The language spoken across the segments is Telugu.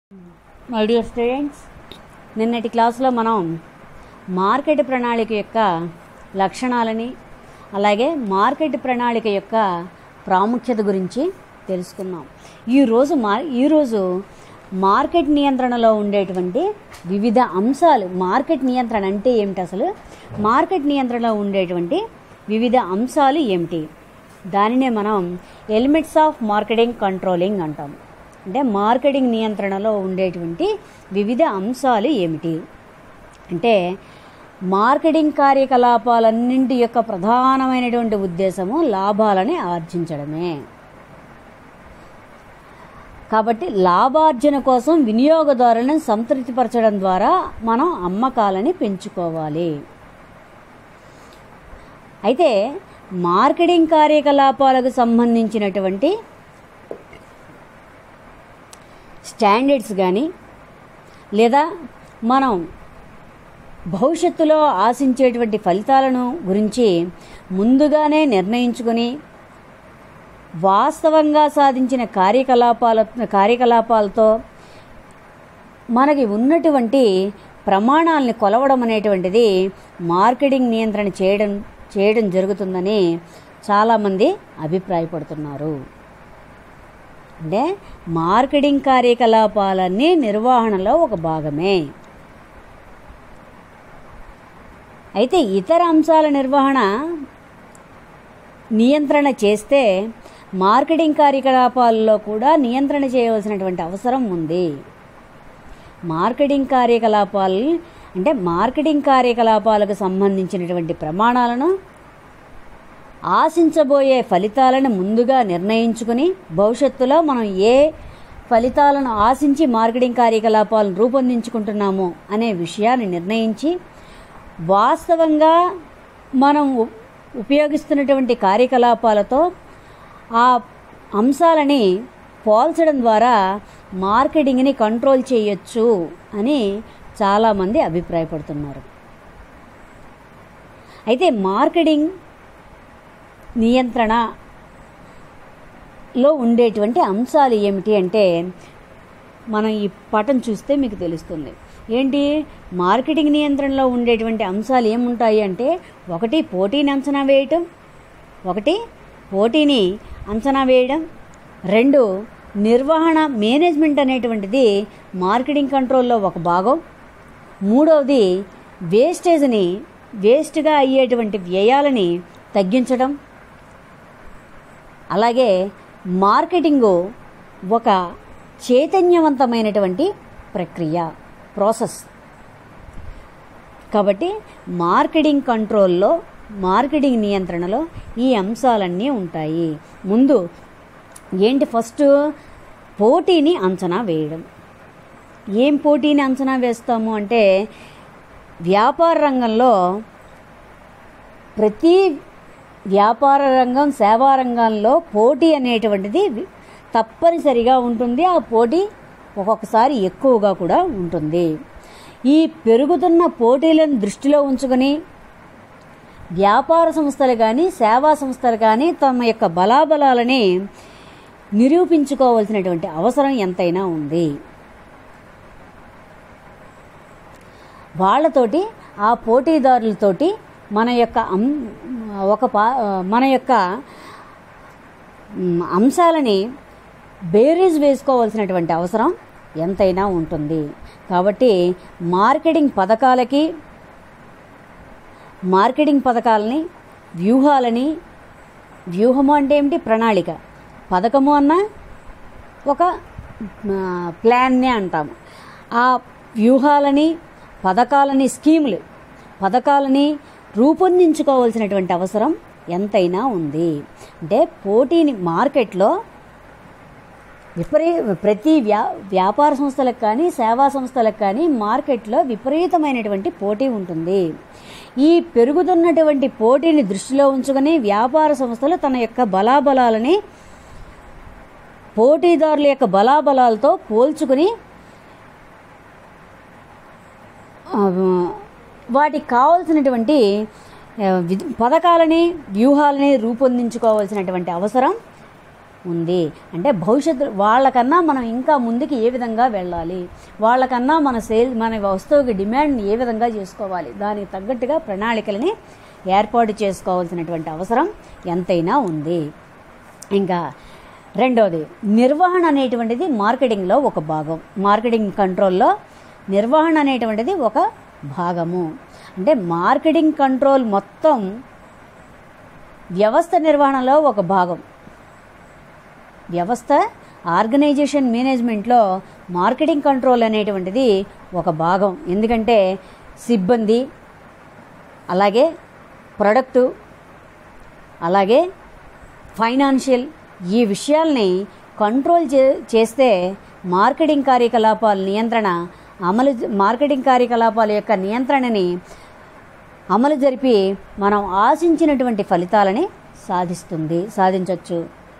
మై డియర్ స్టూడెంట్స్ నిన్నటి క్లాసులో మనం మార్కెట్ ప్రణాళిక యొక్క లక్షణాలని అలాగే మార్కెట్ ప్రణాళిక యొక్క ప్రాముఖ్యత గురించి తెలుసుకున్నాం ఈరోజు మా ఈరోజు మార్కెట్ నియంత్రణలో ఉండేటువంటి వివిధ అంశాలు మార్కెట్ నియంత్రణ అంటే ఏమిటి అసలు మార్కెట్ నియంత్రణలో ఉండేటువంటి వివిధ అంశాలు ఏమిటి దానినే మనం ఎలిమెంట్స్ ఆఫ్ మార్కెటింగ్ కంట్రోలింగ్ అంటాం అంటే మార్కెటింగ్ నియంత్రణలో ఉండేటువంటి వివిధ అంశాలు ఏమిటి అంటే మార్కెటింగ్ కార్యకలాపాలన్నింటి యొక్క ప్రధానమైనటువంటి ఉద్దేశము లాభాలని ఆర్జించడమే కాబట్టి లాభార్జన కోసం వినియోగదారులను సంతృప్తిపరచడం ద్వారా మనం అమ్మకాలని పెంచుకోవాలి అయితే మార్కెటింగ్ కార్యకలాపాలకు సంబంధించినటువంటి స్టాండర్డ్స్ కానీ లేదా మనం భవిష్యత్తులో ఆశించేటువంటి ఫలితాలను గురించి ముందుగానే నిర్ణయించుకొని వాస్తవంగా సాధించిన కార్యకలాపాల కార్యకలాపాలతో మనకి ఉన్నటువంటి ప్రమాణాలని కొలవడం అనేటువంటిది మార్కెటింగ్ నియంత్రణ చేయడం చేయడం జరుగుతుందని చాలామంది అభిప్రాయపడుతున్నారు అంటే మార్కెటింగ్ కార్యకలాపాలన్నీ నిర్వహణలో ఒక భాగమే అయితే ఇతర అంశాల నిర్వహణ నియంత్రణ చేస్తే మార్కెటింగ్ కార్యకలాపాలలో కూడా నియంత్రణ చేయవలసినటువంటి అవసరం ఉంది మార్కెటింగ్ కార్యకలాపాలు అంటే మార్కెటింగ్ కార్యకలాపాలకు సంబంధించినటువంటి ప్రమాణాలను ఆశించబోయే ఫలితాలను ముందుగా నిర్ణయించుకుని భవిష్యత్తులో మనం ఏ ఫలితాలను ఆశించి మార్కెటింగ్ కార్యకలాపాలను రూపొందించుకుంటున్నామో అనే విషయాన్ని నిర్ణయించి వాస్తవంగా మనం ఉ- ఉపయోగిస్తున్నటువంటి కార్యకలాపాలతో ఆ అంశాలని పోల్చడం ద్వారా మార్కెటింగ్ని కంట్రోల్ చేయొచ్చు అని చాలామంది అభిప్రాయపడుతున్నారు అయితే మార్కెటింగ్ నియంత్రణలో ఉండేటువంటి అంశాలు ఏమిటి అంటే మనం ఈ పటం చూస్తే మీకు తెలుస్తుంది ఏంటి మార్కెటింగ్ నియంత్రణలో ఉండేటువంటి అంశాలు ఏముంటాయి అంటే ఒకటి పోటీని అంచనా వేయటం ఒకటి పోటీని అంచనా వేయడం రెండు నిర్వహణ మేనేజ్మెంట్ అనేటువంటిది మార్కెటింగ్ కంట్రోల్లో ఒక భాగం మూడవది వేస్టేజ్ని వేస్ట్గా అయ్యేటువంటి వ్యయాలని తగ్గించడం అలాగే మార్కెటింగు ఒక చైతన్యవంతమైనటువంటి ప్రక్రియ ప్రాసెస్ కాబట్టి మార్కెటింగ్ కంట్రోల్లో మార్కెటింగ్ నియంత్రణలో ఈ అంశాలన్నీ ఉంటాయి ముందు ఏంటి ఫస్ట్ పోటీని అంచనా వేయడం ఏం పోటీని అంచనా వేస్తాము అంటే వ్యాపార రంగంలో ప్రతి వ్యాపార రంగం సేవా రంగంలో పోటీ అనేటువంటిది వి- తప్పనిసరిగా ఉంటుంది ఆ పోటీ ఒక్కొక్కసారి ఎక్కువగా కూడా ఉంటుంది ఈ పెరుగుతున్న పోటీలను దృష్టిలో ఉంచుకొని వ్యాపార సంస్థలు కానీ సేవా సంస్థలు కానీ తమ యొక్క బలాబలాలని నిరూపించుకోవాల్సినటువంటి అవసరం ఎంతైనా ఉంది వాళ్ళతోటి ఆ పోటీదారులతోటి మన యొక్క అం ఒక పా మన యొక్క మ్, అంశాలని బేరీజ్ వేసుకోవాల్సినటువంటి అవసరం ఎంతైనా ఉంటుంది కాబట్టి మార్కెటింగ్ పథకాలకి మార్కెటింగ్ పథకాలని వ్యూహాలని వ్యూహము అంటే ఏమిటి ప్రణాళిక పథకము అన్న ఒక ఆ, ప్లాన్నే అంటాము ఆ వ్యూహాలని పథకాలని స్కీములు పథకాలని రూపొందించుకోవాల్సినటువంటి అవసరం ఎంతైనా ఉంది అంటే పోటీని మార్కెట్లో విపరీ ప్రతి వ్యా వ్యాపార సంస్థలకు కానీ సేవా సంస్థలకు కానీ మార్కెట్లో విపరీతమైనటువంటి పోటీ ఉంటుంది ఈ పెరుగుతున్నటువంటి పోటీని దృష్టిలో ఉంచుకొని వ్యాపార సంస్థలు తన యొక్క బలాబలాలని పోటీదారుల యొక్క బలాబలాలతో పోల్చుకుని ఆ, వాటికి కావాల్సినటువంటి ఆ, విధ- పథకాలని వ్యూహాలని రూపొందించుకోవాల్సినటువంటి అవసరం ఉంది అంటే భవిష్యత్తు వాళ్ళకన్నా మనం ఇంకా ముందుకు ఏ విధంగా వెళ్ళాలి వాళ్ళకన్నా మన సేల్ మన వస్తువుకి డిమాండ్ ఏ విధంగా చేసుకోవాలి దానికి తగ్గట్టుగా ప్రణాళికలని ఏర్పాటు చేసుకోవాల్సినటువంటి అవసరం ఎంతైనా ఉంది ఇంకా రెండవది నిర్వహణ అనేటువంటిది మార్కెటింగ్లో ఒక భాగం మార్కెటింగ్ కంట్రోల్లో నిర్వహణ అనేటువంటిది ఒక భాగము అంటే మార్కెటింగ్ కంట్రోల్ మొత్తం వ్యవస్థ నిర్వహణలో ఒక భాగం వ్యవస్థ ఆర్గనైజేషన్ మేనేజ్మెంట్లో మార్కెటింగ్ కంట్రోల్ అనేటువంటిది ఒక భాగం ఎందుకంటే సిబ్బంది అలాగే ప్రొడక్టు అలాగే ఫైనాన్షియల్ ఈ విషయాల్ని కంట్రోల్ చే చేస్తే మార్కెటింగ్ కార్యకలాపాల నియంత్రణ అమలు మార్కెటింగ్ కార్యకలాపాల యొక్క నియంత్రణని అమలు జరిపి మనం ఆశించినటువంటి ఫలితాలని సాధిస్తుంది సాధించవచ్చు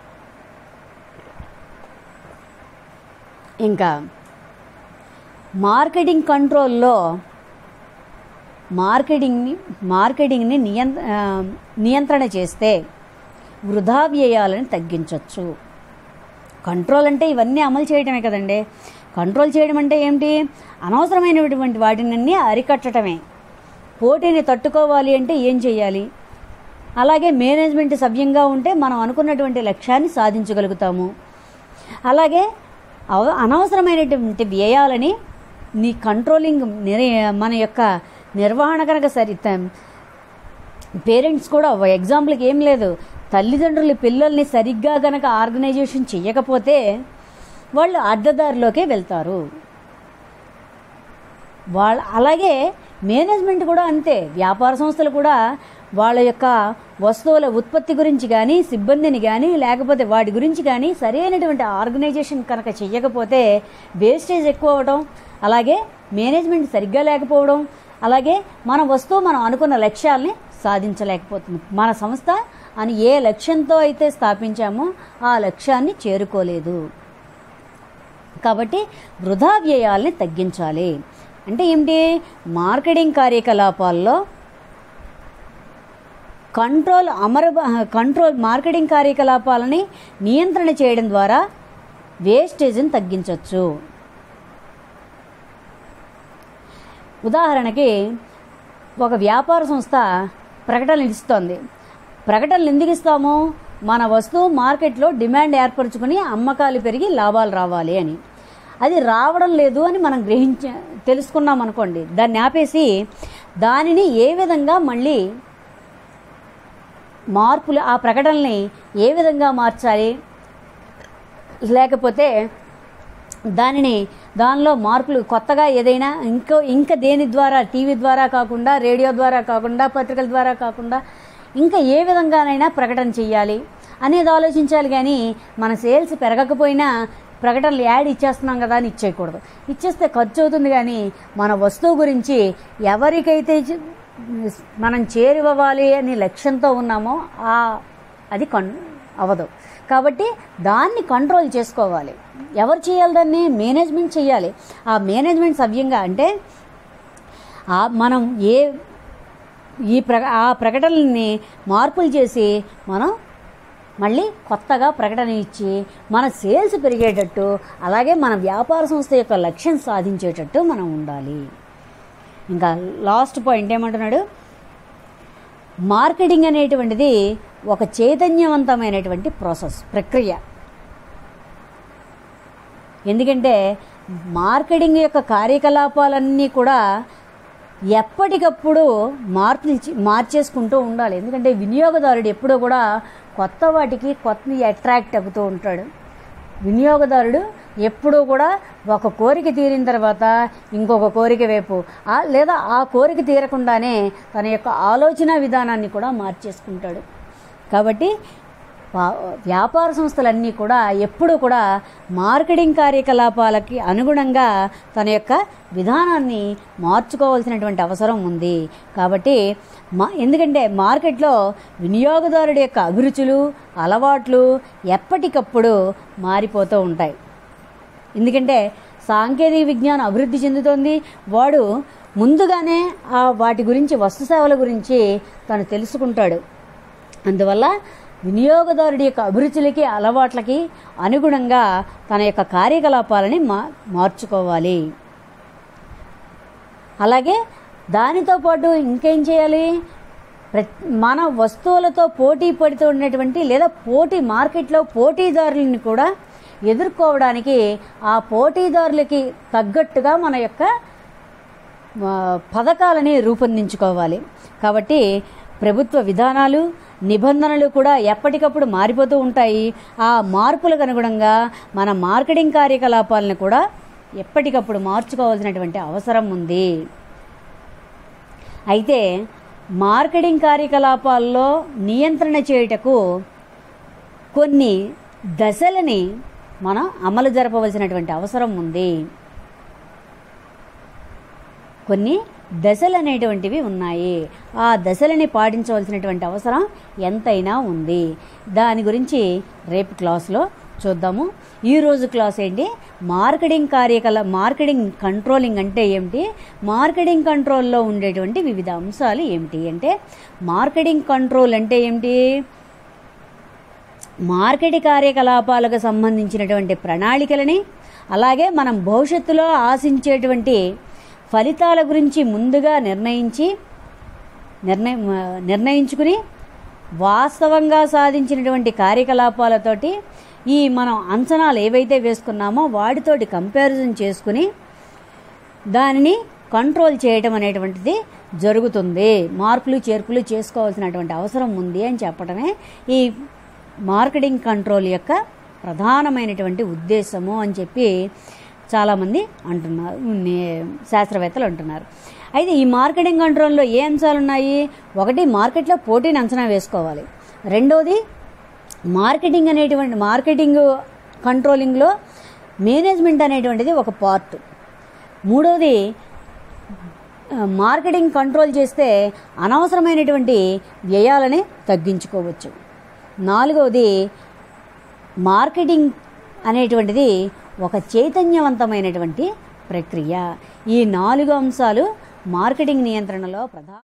ఇంకా మార్కెటింగ్ కంట్రోల్లో మార్కెటింగ్ని మార్కెటింగ్ని నియంత్ర ఆ, నియంత్రణ చేస్తే వృధా వ్యయాలను తగ్గించవచ్చు కంట్రోల్ అంటే ఇవన్నీ అమలు చేయడమే కదండి కంట్రోల్ చేయడం అంటే ఏమిటి అనవసరమైనటువంటి వాటినన్నీ అరికట్టడమే పోటీని తట్టుకోవాలి అంటే ఏం చేయాలి అలాగే మేనేజ్మెంట్ సవ్యంగా ఉంటే మనం అనుకున్నటువంటి లక్ష్యాన్ని సాధించగలుగుతాము అలాగే అవ అనవసరమైనటువంటి వ్యయాలని నీ కంట్రోలింగ్ నిర్ మన యొక్క నిర్వహణ కనుక సరి పేరెంట్స్ కూడా ఒక ఎగ్జాంపుల్కి ఏం లేదు తల్లిదండ్రులు పిల్లల్ని సరిగ్గా గనక ఆర్గనైజేషన్ చేయకపోతే వాళ్ళు అడ్డదారిలోకే వెళ్తారు వాళ్ళ అలాగే మేనేజ్మెంట్ కూడా అంతే వ్యాపార సంస్థలు కూడా వాళ్ళ యొక్క వస్తువుల ఉత్పత్తి గురించి కానీ సిబ్బందిని కానీ లేకపోతే వాటి గురించి కానీ సరైనటువంటి ఆర్గనైజేషన్ కనుక చెయ్యకపోతే వేస్టేజ్ ఎక్కువ అవడం అలాగే మేనేజ్మెంట్ సరిగ్గా లేకపోవడం అలాగే మన వస్తువు మనం అనుకున్న లక్ష్యాల్ని సాధించలేకపోతుంది మన సంస్థ అని ఏ లక్ష్యంతో అయితే స్థాపించామో ఆ లక్ష్యాన్ని చేరుకోలేదు కాబట్టి వృధా వ్యయాల్ని తగ్గించాలి అంటే ఏమిటి మార్కెటింగ్ కార్యకలాపాల్లో కంట్రోల్ అమర కంట్రోల్ మార్కెటింగ్ కార్యకలాపాలని నియంత్రణ చేయడం ద్వారా వేస్టేజ్ని తగ్గించవచ్చు ఉదాహరణకి ఒక వ్యాపార సంస్థ ప్రకటనలు ఇస్తోంది ప్రకటనలు ఎందుకు ఇస్తాము మన వస్తువు మార్కెట్లో డిమాండ్ ఏర్పరచుకుని అమ్మకాలు పెరిగి లాభాలు రావాలి అని అది రావడం లేదు అని మనం గ్రహించ తెలుసుకున్నాం అనుకోండి దాన్ని ఆపేసి దానిని ఏ విధంగా మళ్ళీ మార్పులు ఆ ప్రకటనల్ని ఏ విధంగా మార్చాలి లేకపోతే దానిని దానిలో మార్పులు కొత్తగా ఏదైనా ఇంకో ఇంకా దేని ద్వారా టీవీ ద్వారా కాకుండా రేడియో ద్వారా కాకుండా పత్రికల ద్వారా కాకుండా ఇంకా ఏ విధంగానైనా ప్రకటన చేయాలి అనేది ఆలోచించాలి కానీ మన సేల్స్ పెరగకపోయినా ప్రకటనలు యాడ్ ఇచ్చేస్తున్నాం కదా అని ఇచ్చేయకూడదు ఇచ్చేస్తే ఖర్చు అవుతుంది కానీ మన వస్తువు గురించి ఎవరికైతే చ- మనం చేరువవ్వాలి అని లక్ష్యంతో ఉన్నామో ఆ అది కన్ అవ్వదు కాబట్టి దాన్ని కంట్రోల్ చేసుకోవాలి ఎవరు చేయాలి దాన్ని మేనేజ్మెంట్ చేయాలి ఆ మేనేజ్మెంట్ సవ్యంగా అంటే ఆ మనం ఏ ఈ ప్ర ఆ ప్రకటనల్ని మార్పులు చేసి మనం మళ్ళీ కొత్తగా ప్రకటన ఇచ్చి మన సేల్స్ పెరిగేటట్టు అలాగే మన వ్యాపార సంస్థ యొక్క లక్ష్యం సాధించేటట్టు మనం ఉండాలి ఇంకా లాస్ట్ పాయింట్ ఏమంటున్నాడు మార్కెటింగ్ అనేటువంటిది ఒక చైతన్యవంతమైనటువంటి ప్రాసెస్ ప్రక్రియ ఎందుకంటే మార్కెటింగ్ యొక్క కార్యకలాపాలన్నీ కూడా ఎప్పటికప్పుడు మార్పులు ఇచ్చి- మార్చేసుకుంటూ ఉండాలి ఎందుకంటే వినియోగదారుడు ఎప్పుడూ కూడా కొత్త వాటికి కొత్త అట్రాక్ట్ అవుతూ ఉంటాడు వినియోగదారుడు ఎప్పుడూ కూడా ఒక కోరిక తీరిన తర్వాత ఇంకొక కోరిక వైపు ఆ- లేదా ఆ కోరిక తీరకుండానే తన యొక్క ఆలోచన విధానాన్ని కూడా మార్చేసుకుంటాడు కాబట్టి వా- వ్యాపార సంస్థలన్నీ కూడా ఎప్పుడూ కూడా మార్కెటింగ్ కార్యకలాపాలకి అనుగుణంగా తన యొక్క విధానాన్ని మార్చుకోవాల్సినటువంటి అవసరం ఉంది కాబట్టి మా ఎందుకంటే మార్కెట్లో వినియోగదారుడి యొక్క అభిరుచులు అలవాట్లు ఎప్పటికప్పుడు మారిపోతూ ఉంటాయి ఎందుకంటే సాంకేతిక విజ్ఞానం అభివృద్ధి చెందుతోంది వాడు ముందుగానే ఆ వాటి గురించి వస్తు సేవల గురించి తను తెలుసుకుంటాడు అందువల్ల వినియోగదారుడి యొక్క అభిరుచులకి అలవాట్లకి అనుగుణంగా తన యొక్క కార్యకలాపాలని మా మార్చుకోవాలి అలాగే దానితో పాటు ఇంకేం చేయాలి ప్రతి మన వస్తువులతో పోటీ పడుతూ ఉన్నటువంటి లేదా పోటీ మార్కెట్లో పోటీదారులను కూడా ఎదుర్కోవడానికి ఆ పోటీదారులకి తగ్గట్టుగా మన యొక్క ఆ, పథకాలని రూపొందించుకోవాలి కాబట్టి ప్రభుత్వ విధానాలు నిబంధనలు కూడా ఎప్పటికప్పుడు మారిపోతూ ఉంటాయి ఆ మార్పులకు అనుగుణంగా మన మార్కెటింగ్ కార్యకలాపాలను కూడా ఎప్పటికప్పుడు మార్చుకోవాల్సినటువంటి అవసరం ఉంది అయితే మార్కెటింగ్ కార్యకలాపాల్లో నియంత్రణ చేయుటకు కొన్ని దశలని మనం అమలు జరపవలసినటువంటి అవసరం ఉంది కొన్ని దశలు అనేటువంటివి ఉన్నాయి ఆ దశలని పాటించవలసినటువంటి అవసరం ఎంతైనా ఉంది దాని గురించి రేపు క్లాస్లో చూద్దాము ఈరోజు క్లాస్ ఏంటి మార్కెటింగ్ కార్యకల మార్కెటింగ్ కంట్రోలింగ్ అంటే ఏమిటి మార్కెటింగ్ కంట్రోల్లో ఉండేటువంటి వివిధ అంశాలు ఏమిటి అంటే మార్కెటింగ్ కంట్రోల్ అంటే ఏమిటి మార్కెట్ కార్యకలాపాలకు సంబంధించినటువంటి ప్రణాళికలని అలాగే మనం భవిష్యత్తులో ఆశించేటువంటి ఫలితాల గురించి ముందుగా నిర్ణయించి నిర్ణయం నిర్ణయించుకుని వాస్తవంగా సాధించినటువంటి కార్యకలాపాలతోటి ఈ మనం అంచనాలు ఏవైతే వేసుకున్నామో వాటితోటి కంపారిజన్ చేసుకుని దానిని కంట్రోల్ చేయటం అనేటువంటిది జరుగుతుంది మార్పులు చేర్పులు చేసుకోవాల్సినటువంటి అవసరం ఉంది అని చెప్పడమే ఈ మార్కెటింగ్ కంట్రోల్ యొక్క ప్రధానమైనటువంటి ఉద్దేశము అని చెప్పి చాలామంది అంటున్నారు నే- శాస్త్రవేత్తలు అంటున్నారు అయితే ఈ మార్కెటింగ్ కంట్రోల్లో ఏ అంశాలు ఉన్నాయి ఒకటి మార్కెట్లో పోటీని అంచనా వేసుకోవాలి రెండోది మార్కెటింగ్ అనేటువంటి మార్కెటింగ్ కంట్రోలింగ్లో మేనేజ్మెంట్ అనేటువంటిది ఒక పార్ట్ మూడవది ఆ, మార్కెటింగ్ కంట్రోల్ చేస్తే అనవసరమైనటువంటి వ్యయాలని తగ్గించుకోవచ్చు నాలుగవది మార్కెటింగ్ అనేటువంటిది ఒక చైతన్యవంతమైనటువంటి ప్రక్రియ ఈ నాలుగు అంశాలు మార్కెటింగ్ నియంత్రణలో ప్రధాన